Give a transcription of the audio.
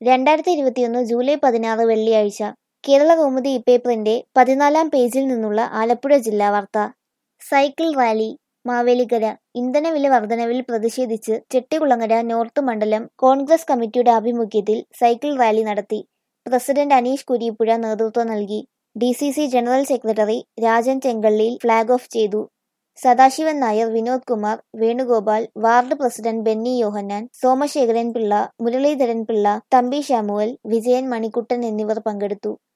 രണ്ടായിരത്തി ഇരുപത്തിയൊന്ന് ജൂലൈ പതിനാറ് വെള്ളിയാഴ്ച കേരള കൗമുദി ഇപ്പേപ്പറിന്റെ പതിനാലാം പേജിൽ നിന്നുള്ള ആലപ്പുഴ ജില്ലാ വാർത്ത സൈക്കിൾ റാലി മാവേലിക്കര ഇന്ധനവില വർധനവിൽ പ്രതിഷേധിച്ച് ചെട്ടികുളങ്ങര നോർത്ത് മണ്ഡലം കോൺഗ്രസ് കമ്മിറ്റിയുടെ ആഭിമുഖ്യത്തിൽ സൈക്കിൾ റാലി നടത്തി പ്രസിഡന്റ് അനീഷ് കുരീപ്പുഴ നേതൃത്വം നൽകി D C C general secretary Rajan ചെങ്കള്ളിയിൽ ഫ്ളാഗ് ഓഫ് ചെയ്തു Sadasivan Nair Vinod Kumar Venugopal ward president Benny Yohannan Somasekharan Pillai Muraleedharan Pillai Thampi Samuel Vijayan Manikuttan എന്നിവർ പങ്കെടുത്തു